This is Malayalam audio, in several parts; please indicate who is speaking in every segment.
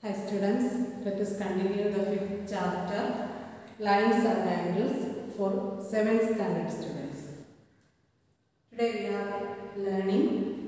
Speaker 1: Hi students, let us continue the fifth chapter Lines and Angles for 7th standard students. Today we are learning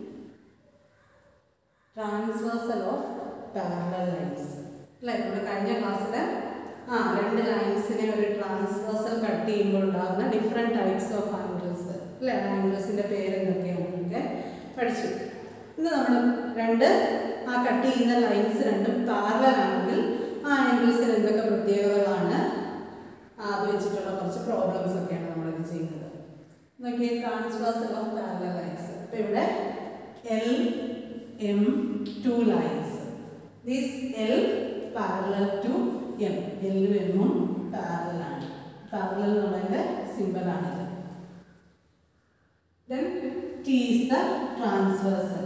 Speaker 1: transversal of parallel lines. അല്ലേ നമ്മൾ കഴിഞ്ഞ ക്ലാസ്സിൽ ആ രണ്ട് ലൈൻസിനെ ഒരു ട്രാൻസ്വേഴ്സൽ കട്ട് ചെയ്യുമ്പോൾ ഉണ്ടാകുന്ന ഡിഫറെൻറ്റ് ടൈപ്സ് ഓഫ് ആംഗിൾസ് അല്ലേ ആംഗിൾസിൻ്റെ പേര് എന്തൊക്കെയാണ് നമുക്ക് പഠിച്ചു ഇന്ന് നമ്മൾ രണ്ട് ആ കട്ട് ചെയ്യുന്ന ലൈൻസ് രണ്ടും പാരലൽ ആണെങ്കിൽ ആ ആംഗിൾസിന് എന്തൊക്കെ പ്രത്യേകതകളാണ് ആ, അത് വെച്ചിട്ടുള്ള കുറച്ച് പ്രോബ്ലംസ് ഒക്കെയാണ് നമ്മളിത് ചെയ്യുന്നത് നോക്കിയേ ട്രാൻസ്വേഴ്സൽ ഓഫ് പാരലൽ ലൈൻസ് ഇപ്പം ഇവിടെ L M two lines this L parallel to M എല്ലും എമ്മും പാരലൽ ആണ് പാരലൽ എന്നുള്ളതിൻ്റെ സിമ്പിളാണിത് then T is the transversal.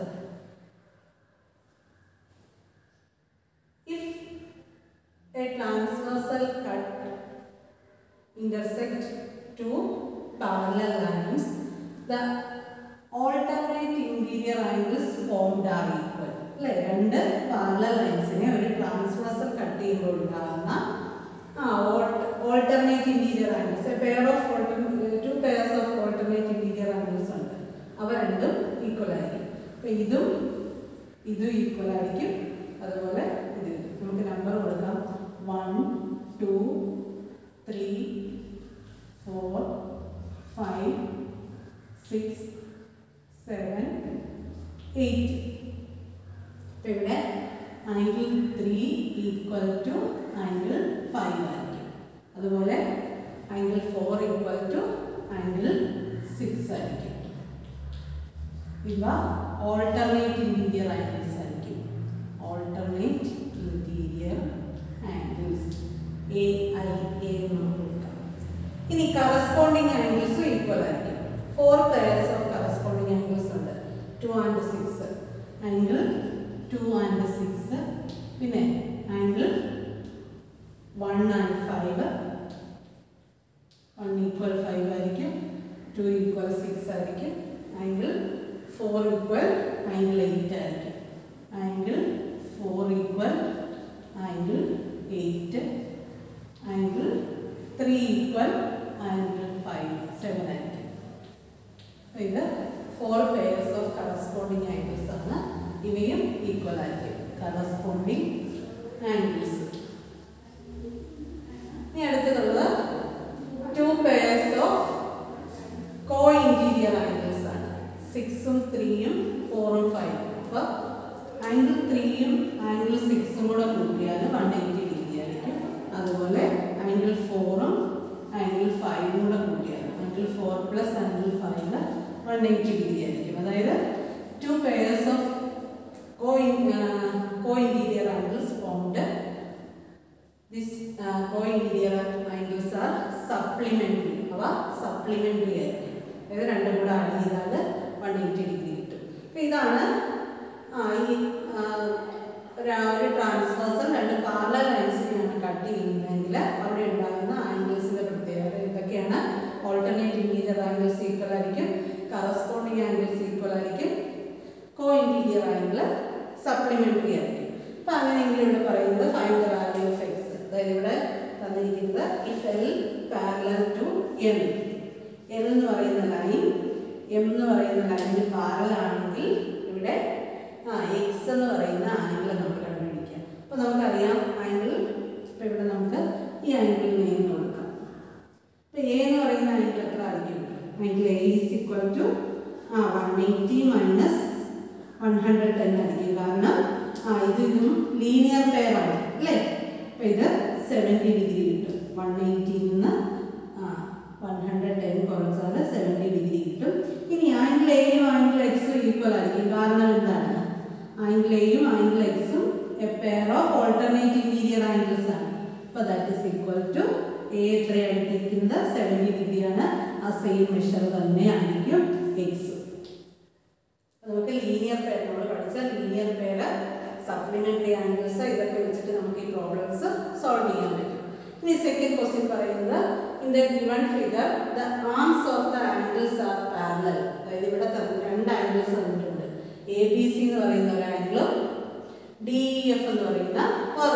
Speaker 1: If a transversal cut intersect two parallel lines, the alternate interior angles formed are equal. അല്ലേ രണ്ട് പാരലൽ ലൈൻസിനെ ഒരു ട്രാൻസ്വേഴ്സൽ കട്ട് ചെയ്യുമ്പോൾ ഉണ്ടാകുന്ന ആ alternate interior angles pair of two pairs of alternate interior angles ഉണ്ട് അവ രണ്ടും ഈക്വൽ ആയിരിക്കും അപ്പം ഇതും ഇതും ഈക്വൽ ആയിരിക്കും അതുപോലെ ഇത് നമുക്ക് നമ്പർ കൊടുക്കാം one two three four five six seven eight ഇപ്പം ഇവിടെ angle three equal to angle five ആയിരിക്കും അതുപോലെ angle four equal to angle six ആയിരിക്കും ഇവ ഓൾട്ടർനേറ്റ് ഇൻറ്റീരിയർ ആംഗിൾസ് ആയിരിക്കും alternate interior angles A I A നമുക്ക് കൊടുക്കാം ഇനി കറസ്പോണ്ടിങ് ആംഗിൾസും ഈക്വൽ ആയിരിക്കും four pairs of corresponding angles ഉണ്ട് two and six angle two and six പിന്നെ angle one and five one equal five ആയിരിക്കും ടു ഈക്വൽ സിക്സ് ആയിരിക്കും angle four equal angle eight ആയിരിക്കും angle four equal angle eight angle three equal angle five seven ആയിരിക്കും അപ്പോൾ ഇത് four pairs of corresponding angles ആണ് ഇവയും ഈക്വൽ ആയിരിക്കും കറസ്പോണ്ടിങ് ആംഗിൾസ് ഇനി അടുത്തതുള്ളത് two pairs of co interior angles ആണ് സിക്സും ത്രീയും ഫോറും ഫൈവും അപ്പോൾ ആംഗിൾ ത്രീയും ആംഗിൾ സിക്സും കൂടെ കൂട്ടിയാൽ വൺ എയ്റ്റി ഡിഗ്രി ആയിരിക്കും അതുപോലെ ആംഗിൾ ഫോറും ആംഗിൾ ഫൈവും കൂടെ കൂട്ടിയാൽ angle four plus angle five one eighty degree ആയിരിക്കും അതായത് two pairs of co co interior angles formed this co interior angles are supplementary അവ സപ്ലിമെൻ്ററി ആയിരിക്കും അതായത് രണ്ടും കൂടെ ആഡ് ചെയ്താൽ വൺ എയ്റ്റി ഡിഗ്രി കിട്ടും അപ്പം ഇതാണ് ആ, ഈ ആ, ഒരു- ഒരു ട്രാൻസ്ഫേഴ്സൽ രണ്ട് പാരലൽ ലൈൻസിനെയാണ് കട്ട് ചെയ്യുന്നതെങ്കിൽ അവിടെ ഉണ്ടാകുന്ന ആംഗിൾസിൻ്റെ പ്രത്യേകത എന്തൊക്കെയാണ് ഓൾട്ടർനേറ്റ് ഇൻറ്റീരിയർ ആംഗിൾസ് ഈക്വൽ ആയിരിക്കും കറസ്പോണ്ടിങ് ആംഗിൾസ് ഈക്വൽ ആയിരിക്കും കോ ഇൻറ്റീരിയർ ആംഗിൾ സപ്ലിമെൻ്ററി ആയിരിക്കും അപ്പം അങ്ങനെയെങ്കിൽ ഇവിടെ പറയുന്നത് find the value of X അതായത് ഇവിടെ തന്നിരിക്കുന്നത് if L parallel to M L എന്ന് പറയുന്ന ലൈൻ എം എന്ന് പറയുന്ന ലൈനിന് പാരലാണെങ്കിൽ ഇവിടെ ആ എക്സ് എന്ന് പറയുന്ന ആംഗിൾ നമ്മൾ കണ്ടുപിടിക്കാം അപ്പോൾ നമുക്കറിയാം ആംഗിൾ ഇപ്പോൾ ഇവിടെ നമുക്ക് ഈ ആംഗിളിന് എ എന്ന് കൊടുക്കാം അപ്പോൾ എ എന്ന് പറയുന്ന ആംഗിൾ എത്ര ആയിരിക്കും angle A is equal to ah one eighty minus one hundred ten ആയിരിക്കും കാരണം ആ ഇത് ഇതും ലീനിയർ പെയർ ആണ് അല്ലേ അപ്പോൾ ഇത് സെവൻറ്റി ഡിഗ്രി കിട്ടും വൺ എയ്റ്റിയിൽ നിന്ന് ആ വൺ ഹൺഡ്രഡ് ടെൻ കുറച്ചാൽ സെവൻറ്റി ഡിഗ്രി കിട്ടും ഇനി ആംഗിൾ എയും ആംഗിൾ എക്സും ഈക്വൽ ആയിരിക്കും കാരണം എന്താണ് ആംഗിൾ എയും ആംഗിൾ എക്സും a pair of alternate interior angles ആണ് അപ്പോൾ that is equal to A എത്രയായിട്ടിരിക്കുന്നത് സെവൻറ്റി ഡിഗ്രിയാണ് ആ സെയിം മെഷർ തന്നെ ആയിരിക്കും എക്സ് നമുക്ക് ലീനിയർ പെയർ നമ്മൾ പഠിച്ച ലീനിയർ പെയർ സപ്ലിമെന്ററി ആംഗിൾസ് ഇതൊക്കെ വെച്ചിട്ട് നമുക്ക് ഈ പ്രോബ്ലംസ് സോൾവ് ചെയ്യാൻ പറ്റും ഇനി സെക്കൻഡ് ക്വസ്റ്റ്യൻ പറയുന്നത് in the given figure the arms of the angles are parallel അതായത് ഇവിടെ തന്ന രണ്ട് ആംഗിൾസ് തന്നിട്ടുണ്ട് എ ബി സി എന്ന് പറയുന്ന ഒരു ആംഗിളും ഡി ഇ എഫ് എന്ന് പറയുന്ന വേറൊരു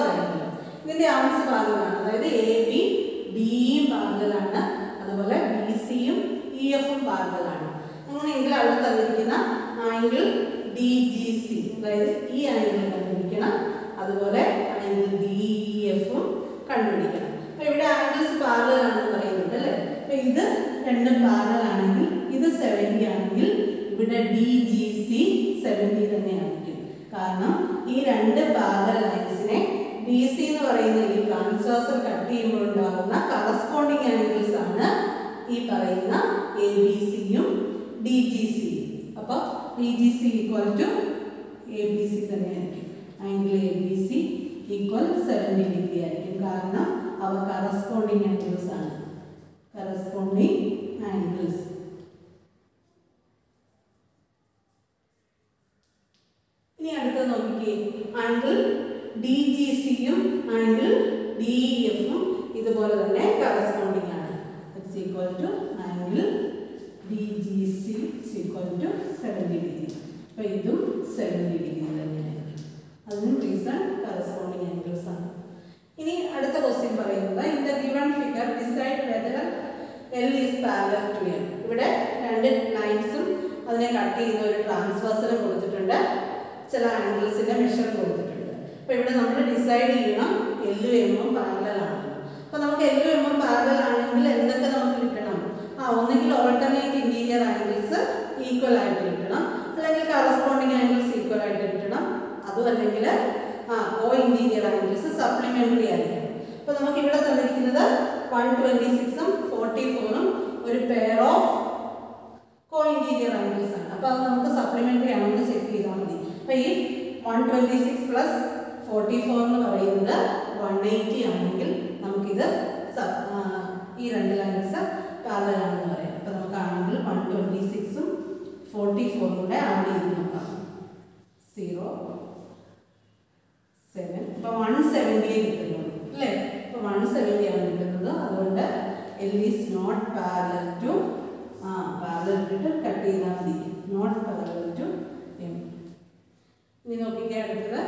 Speaker 1: ഇതിന്റെ ആംസ് പാരലാണ് അതായത് എ ബി ഡിയും പാരലാണ് അതുപോലെ ബി സിയും ഇ എഫും പാരലാണ് അങ്ങനെയെങ്കിൽ അവിടെ തന്നിരിക്കുന്ന ആംഗിൾ ഡി ജി സി അതായത് ഈ ആംഗിൾ കണ്ടുപിടിക്കണം അതുപോലെ ആംഗിൾ ഡി ഇ എഫും കണ്ടുപിടിക്കണം അപ്പൊ ഇവിടെ ആംഗിൾസ് പാരലൽ ആണെന്ന് പറയുന്നുണ്ട് അല്ലേ അപ്പൊ ഇത് രണ്ടും പാരലൽ ആണെങ്കിൽ ഇത് സെവൻറ്റി ആണെങ്കിൽ ഇവിടെ ഡി ജി സി സെവൻറ്റി തന്നെയായിരിക്കും കാരണം ഈ രണ്ട് പാരലൽ ലൈൻസിനെ ബി സി എന്ന് പറയുന്ന ഈ ട്രാൻസ്വേഴ്സൽ കട്ട് ചെയ്യുമ്പോൾ ഉണ്ടാകുന്ന കറസ്പോണ്ടിങ് ആംഗിൾസ് ആണ് ഈ പറയുന്ന എ ബി സിയും ഡി ജി സിയും അപ്പോൾ D G C equal to A B C തന്നെയായിരിക്കും angle A B C equal seventy degree ആയിരിക്കും കാരണം അവ കറസ്പോണ്ടിങ് ആംഗിൾസ് ആണ് കറസ്പോണ്ടിങ് ആംഗിൾസ് ഇനി അടുത്തത് നോക്കിക്കേ ആംഗിൾ ഡി ജി സിയും ആംഗിൾ ഡി എഫും ഇതുപോലെ തന്നെ കറസ്പോണ്ടിങ് ആണ് it's equal to angle D G C equal to seventy degree അപ്പോൾ ഇതും സെവൻറ്റി ഡിഗ്രി തന്നെയായിരിക്കും അതിനും റീസൺ കറസ്പോണ്ടിങ് ആംഗിൾസ് ആണ് ഇനി അടുത്ത ക്വസ്റ്റ്യൻ പറയുന്നത് in the given figure decide whether L is parallel to M ഇവിടെ രണ്ട് ലൈൻസും അതിനെ കട്ട് ചെയ്യുന്ന ഒരു ട്രാൻസ്വേഴ്സലും കൊടുത്തിട്ടുണ്ട് ചില ആംഗിൾസിന്റെ മെഷർ കൊടുത്തിട്ടുണ്ട് അപ്പോൾ ഇവിടെ നമ്മൾ ഡിസൈഡ് ചെയ്യണം എല്ലും എമ്മും പാരലൽ ആണ് അപ്പോൾ നമുക്ക് എല്ലും എമ്മും പാരലൽ ആണെങ്കിൽ എന്തൊക്കെ നമുക്ക് കിട്ടണം ആ ഒന്നെങ്കിൽ ഓൾട്ടർനേറ്റ് ഇന്റീരിയർ ആംഗിൾസ് ഈക്വൽ ആയിട്ട് കിട്ടണം അല്ലെങ്കിൽ കറസ്പോണ്ടിങ് ആംഗിൾസ് ഈക്വൽ ആയിട്ട് കിട്ടണം അതും അല്ലെങ്കിൽ ആ കോ ഇന്റീരിയർ ആംഗിൾസ് സപ്ലിമെന്ററി ആയിരിക്കണം അപ്പോൾ നമുക്ക് ഇവിടെ തന്നിരിക്കുന്നത് വൺ ട്വന്റി സിക്സും ഫോർട്ടി ഫോറും ഒരു pair of co interior angles ആണ് അപ്പോൾ അത് നമുക്ക് സപ്ലിമെന്ററി ആണെന്ന് ചെക്ക് ചെയ്താൽ മതി അപ്പോൾ ഈ one twenty six plus forty four എന്ന് പറയുന്നത് വൺ എയ്റ്റി ആണെങ്കിൽ നമുക്കിത് സ- ആ, ഈ രണ്ട് ലൈൻസ് പാരലൽ ആണെന്ന് പറയാം അപ്പോൾ നമുക്ക് ആണെങ്കിൽ വൺ ട്വന്റി സിക്സും ഫോർട്ടി ഫോറും കൂടെ ആഡ് ചെയ്ത് നോക്കാം സീറോ സെവൻ അപ്പോൾ വൺ സെവൻറ്റിയെ കിട്ടുന്നുള്ളൂ അല്ലേ അപ്പോൾ വൺ സെവൻറ്റി ആണ് കിട്ടുന്നത് അതുകൊണ്ട് L is not parallel to ആ പാരലൽ ഇട്ടിട്ട് കട്ട് ചെയ്താൽ മതി നോട്ട് പാരലൽ ടു എം ഇനി നോക്കിക്കേ അടുത്തത്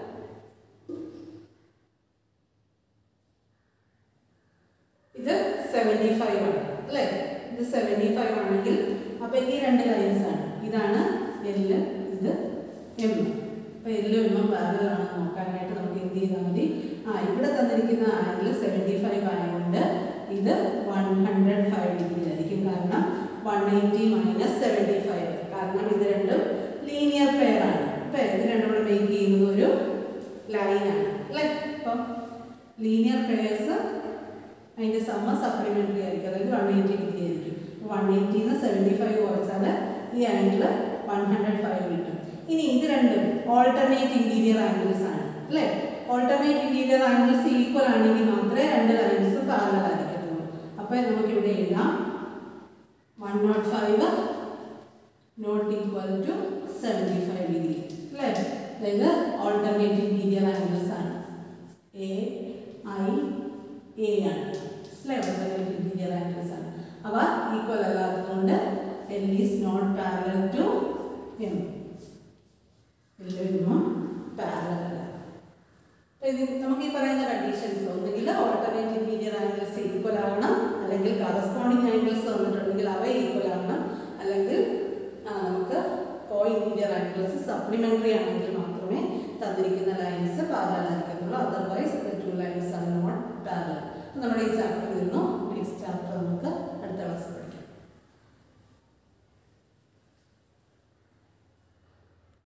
Speaker 1: ഇത് സെവൻറ്റി ഫൈവ് ആണ് അല്ലേ ഇത് സെവൻറ്റി ഫൈവ് ആണെങ്കിൽ അപ്പോൾ ഈ രണ്ട് ലൈൻസ് ആണ് ഇതാണ് എല്ല് ഇത് എം അപ്പോൾ എല്ലും എമ്മും പാരലൽ ആണെന്ന് നോക്കാനായിട്ട് നമുക്ക് എന്ത് ചെയ്താൽ മതി ആ ഇവിടെ തന്നിരിക്കുന്ന ആംഗിൾ സെവൻറ്റി ഫൈവ് ആയതുകൊണ്ട് ഇത് വൺ ഹൺഡ്രഡ് ഫൈവ് ഡിഗ്രി ആയിരിക്കും കാരണം one eighty minus seventy five കാരണം ഇത് രണ്ടും ലീനിയർ പെയർ ആണ് അപ്പോൾ ഇത് രണ്ടും കൂടെ മേക്ക് ചെയ്യുന്നത് ഒരു ലൈനാണ് അല്ലേ അപ്പം ലീനിയർ പെയർസ് അതിൻ്റെ സമ്മ സപ്ലിമെൻ്ററി ആയിരിക്കും അതായത് വൺ എയ്റ്റി ഡിഗ്രി ആയിരിക്കും വൺ എയ്റ്റിന്ന് സെവൻറ്റി ഫൈവ് കുറച്ചാൽ ഈ ആംഗിൾ വൺ ഹൺഡ്രഡ് ഫൈവ് കിട്ടും ഇനി ഇത് രണ്ടും ഓൾട്ടർനേറ്റ് ഇൻറ്റീരിയർ ആംഗിൾസ് ആണ് അല്ലേ ഓൾട്ടർനേറ്റ് ഇൻറ്റീരിയർ ആംഗിൾസ് ഈക്വൽ ആണെങ്കിൽ മാത്രമേ രണ്ട് ലൈൻസ് പാരലൽ ആയിരിക്കത്തുള്ളൂ അപ്പോൾ നമുക്ക് ഇവിടെ എഴുതാം one naught five not equal to seventy five degree അല്ലേ അതായത് ഓൾട്ടർനേറ്റ് ഇൻറ്റീരിയർ ആംഗിൾസ് ആണ് എ ഐ എ ആണ് അല്ലേ ഓൾട്ടർനേറ്റ് ഇൻറ്റീരിയർ ആംഗിൾസ് ആണ് അവ ഈക്വൽ അല്ലാത്തതുകൊണ്ട് L is not parallel to M എല്ലും പാരലൽ അല്ല അപ്പോൾ ഇത് നമുക്ക് ഈ പറയുന്ന കണ്ടീഷൻസ് ഒന്നുകിൽ ഓൾട്ടർനേറ്റ് ഇൻറ്റീരിയർ ആംഗിൾസ് ഈക്വൽ ആവണം അല്ലെങ്കിൽ കറസ്പോണ്ടിങ് ആംഗിൾസ് വന്നിട്ടുണ്ടെങ്കിൽ അവ ഈക്വൽ ആവണം അല്ലെങ്കിൽ ആ, നമുക്ക് കോ ഇൻറ്റീരിയർ ആംഗിൾസ് സപ്ലിമെൻ്ററി ആണെങ്കിൽ മാത്രമേ തന്നിരിക്കുന്ന ലൈൻസ് പാരലൽ ആയിരിക്കത്തുള്ളൂ otherwise two lines are not parallel നമ്മുടെ ഈ ചാപ്റ്റർ ഇരുന്നു നെക്സ്റ്റ് ചാപ്റ്റർ നമുക്ക് അടുത്ത ക്ലാസ് പഠിക്കാം